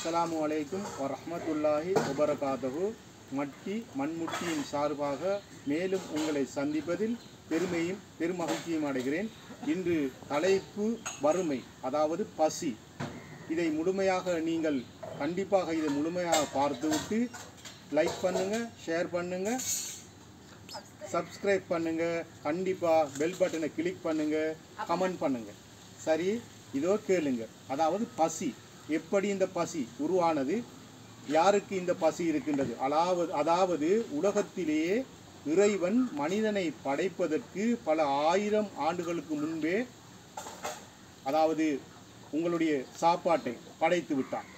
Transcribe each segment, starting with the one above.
அஸ்ஸலாமு அலைக்கும் வரஹ்மத்துல்லாஹி வபரகாதஹு மட்டி மண்முட்டியின் சார்பாக மேலும் உங்களை சந்திப்பதில் பெருமையும் பெருமகிழ்ச்சியும் அடைகிறேன் இன்று தலைப்பு வறுமை அதாவது பசி இதை முழுமையாக நீங்கள் கண்டிப்பாக இதை முழுமையாக பார்த்துவிட்டு லைக் பண்ணுங்க ஷேர் பண்ணுங்க சப்ஸ்கிரைப் பண்ணுங்க கண்டிப்பா பெல் பட்டனை கிளிக் பண்ணுங்க கமெண்ட் பண்ணுங்க சரி இதோ கேளுங்க அதாவது பசி எப்படி இந்த பசி உருவானது யாருக்கு இந்த பசி இருக்கின்றது அதாவது அதாவது உலகத்திலேயே இறைவன் மனிதனை படைப்பதற்கு பல ஆயிரம் ஆண்டுகளுக்கு முன்பே அதாவது உங்களுடைய சாப்பாட்டை படைத்து விட்டான்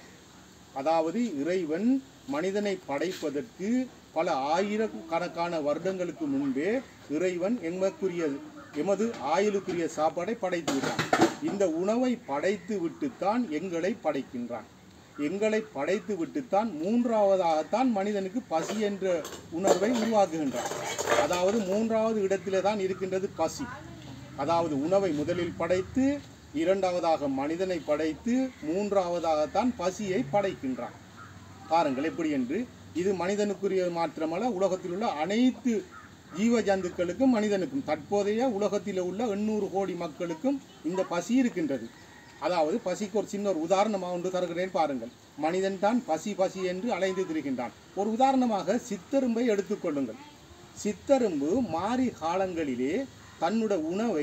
அதாவது இறைவன் மனிதனை படைப்பதற்கு பல ஆயிரக்கணக்கான வருடங்களுக்கு முன்பே இறைவன் எமக்குரிய எமது ஆயுளுக்குரிய சாப்பாடை படைத்து விட்டான் இந்த உணவை படைத்து விட்டுத்தான் எங்களை படைக்கின்றான் எங்களை படைத்து விட்டுத்தான் மூன்றாவதாகத்தான் மனிதனுக்கு பசி என்ற உணர்வை உருவாக்குகின்றான் அதாவது மூன்றாவது இடத்திலே தான் இருக்கின்றது பசி அதாவது உணவை முதலில் படைத்து இரண்டாவதாக மனிதனை படைத்து மூன்றாவதாகத்தான் பசியை படைக்கின்றான் பாருங்கள் எப்படி என்று இது மனிதனுக்குரிய மாத்திரமல்ல உலகத்தில் உள்ள அனைத்து ஜீவ ஜந்துக்களுக்கும் மனிதனுக்கும் தற்போதைய உலகத்தில் உள்ள எண்ணூறு கோடி மக்களுக்கும் இந்த பசி இருக்கின்றது அதாவது பசிக்கு ஒரு சின்ன ஒரு உதாரணமாக ஒன்று தருகிறேன் பாருங்கள் மனிதன் தான் பசி பசி என்று அலைந்து திரிகின்றான் ஒரு உதாரணமாக சித்தரும்பை எடுத்துக்கொள்ளுங்கள் சித்தரும்பு மாறி காலங்களிலே தன்னோட உணவை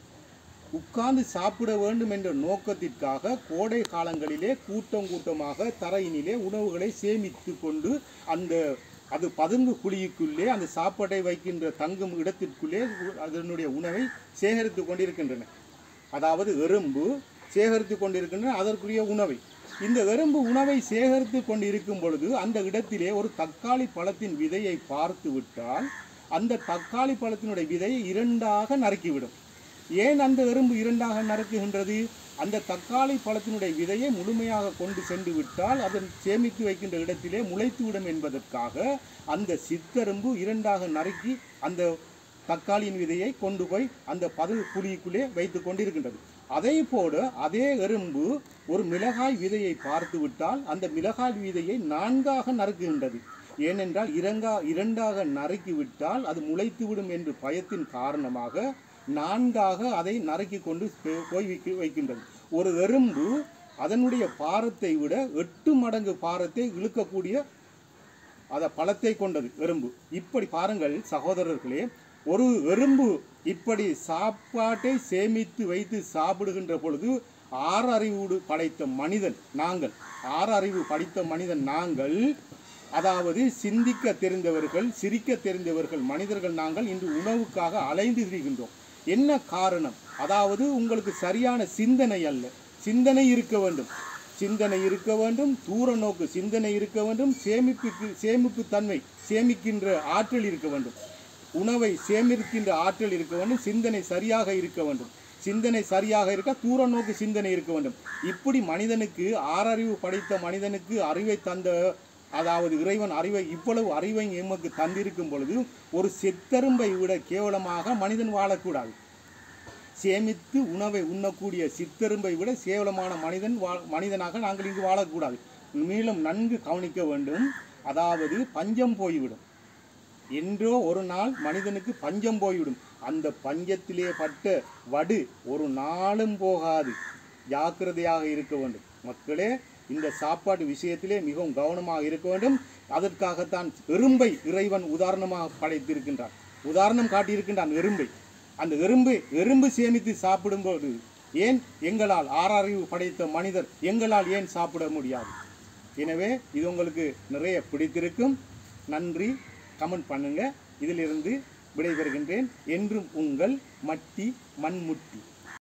உட்கார்ந்து சாப்பிட வேண்டும் என்ற நோக்கத்திற்காக கோடை காலங்களிலே கூட்டம் கூட்டமாக தரையினிலே உணவுகளை சேமித்து கொண்டு அந்த அது பதுங்கு குழிக்குள்ளே அந்த சாப்பாட்டை வைக்கின்ற தங்கும் இடத்திற்குள்ளே உ- அதனுடைய உணவை சேகரித்து கொண்டிருக்கின்றன அதாவது எறும்பு சேகரித்து கொண்டிருக்கின்றன அதற்குரிய உணவை இந்த எறும்பு உணவை சேகரித்து கொண்டிருக்கும் பொழுது அந்த இடத்திலே ஒரு தக்காளி பழத்தின் விதையை பார்த்து விட்டால் அந்த தக்காளி பழத்தினுடைய விதையை இரண்டாக நறுக்கிவிடும் ஏன் அந்த எறும்பு இரண்டாக நறுக்குகின்றது அந்த தக்காளி பழத்தினுடைய விதையை முழுமையாக கொண்டு சென்று விட்டால் அதன் சேமித்து வைக்கின்ற இடத்திலே முளைத்துவிடும் என்பதற்காக அந்த சித்தெரும்பு இரண்டாக நறுக்கி அந்த தக்காளியின் விதையை கொண்டு போய் அந்த பது குழிக்குள்ளே வைத்து கொண்டிருக்கின்றது அதே போல அதே எறும்பு ஒரு மிளகாய் விதையை பார்த்து விட்டால் அந்த மிளகாய் விதையை நான்காக நறுக்குகின்றது ஏனென்றால் இரங்கா இரண்டாக நறுக்கி விட்டால் அது முளைத்துவிடும் என்று பயத்தின் காரணமாக நான்காக அதை நறுக்கி கொண்டு போ- போய் வைக்க- வைக்கின்றது ஒரு எறும்பு அதனுடைய பாரத்தை விட எட்டு மடங்கு பாரத்தை இழுக்கக்கூடிய அத பழத்தை கொண்டது எறும்பு இப்படி பாருங்கள் சகோதரர்களே ஒரு எறும்பு இப்படி சாப்பாட்டை சேமித்து வைத்து சாப்பிடுகின்ற பொழுது ஆறறிவு படைத்த மனிதன் நாங்கள் ஆறறிவு படித்த மனிதன் நாங்கள் அதாவது சிந்திக்க தெரிந்தவர்கள் சிரிக்க தெரிந்தவர்கள் மனிதர்கள் நாங்கள் இன்று உணவுக்காக அலைந்து திரிகின்றோம் என்ன காரணம் அதாவது உங்களுக்கு சரியான சிந்தனை அல்ல சிந்தனை இருக்க வேண்டும் சிந்தனை இருக்க வேண்டும் தூர நோக்கு சிந்தனை இருக்க வேண்டும் சேமிப்புக்கு சேமிப்பு தன்மை சேமிக்கின்ற ஆற்றல் இருக்க வேண்டும் உணவை சேமிக்கின்ற ஆற்றல் இருக்க வேண்டும் சிந்தனை சரியாக இருக்க வேண்டும் சிந்தனை சரியாக இருக்க தூர நோக்கு சிந்தனை இருக்க வேண்டும் இப்படி மனிதனுக்கு ஆறறிவு படைத்த மனிதனுக்கு அறிவை தந்த அதாவது இறைவன் அறிவை இவ்வளவு அறிவை எமக்கு தந்திருக்கும் பொழுது ஒரு செத்தரும்பை விட கேவலமாக மனிதன் வாழக்கூடாது சேமித்து உணவை உண்ணக்கூடிய சித்தெரும்பை விட கேவலமான மனிதன் வா மனிதனாக நாங்கள் இங்கு வாழக்கூடாது மேலும் நன்கு கவனிக்க வேண்டும் அதாவது பஞ்சம் போய்விடும் என்றோ ஒரு நாள் மனிதனுக்கு பஞ்சம் போய்விடும் அந்த பஞ்சத்திலே பட்ட வடு ஒரு நாளும் போகாது ஜாக்கிரதையாக இருக்க வேண்டும் மக்களே இந்த சாப்பாட்டு விஷயத்திலே மிகவும் கவனமாக இருக்க வேண்டும் அதற்காகத்தான் எறும்பை இறைவன் உதாரணமாக படைத்திருக்கின்றான் உதாரணம் காட்டியிருக்கின்றான் எறும்பை அந்த எறும்பு எறும்பு சேமித்து சாப்பிடும்போது ஏன் எங்களால் ஆறறிவு படைத்த மனிதர் எங்களால் ஏன் சாப்பிட முடியாது எனவே இது உங்களுக்கு நிறைய பிடித்திருக்கும் நன்றி கமெண்ட் பண்ணுங்க இதிலிருந்து விடைபெறுகின்றேன் என்றும் உங்கள் மட்டி மண்முட்டி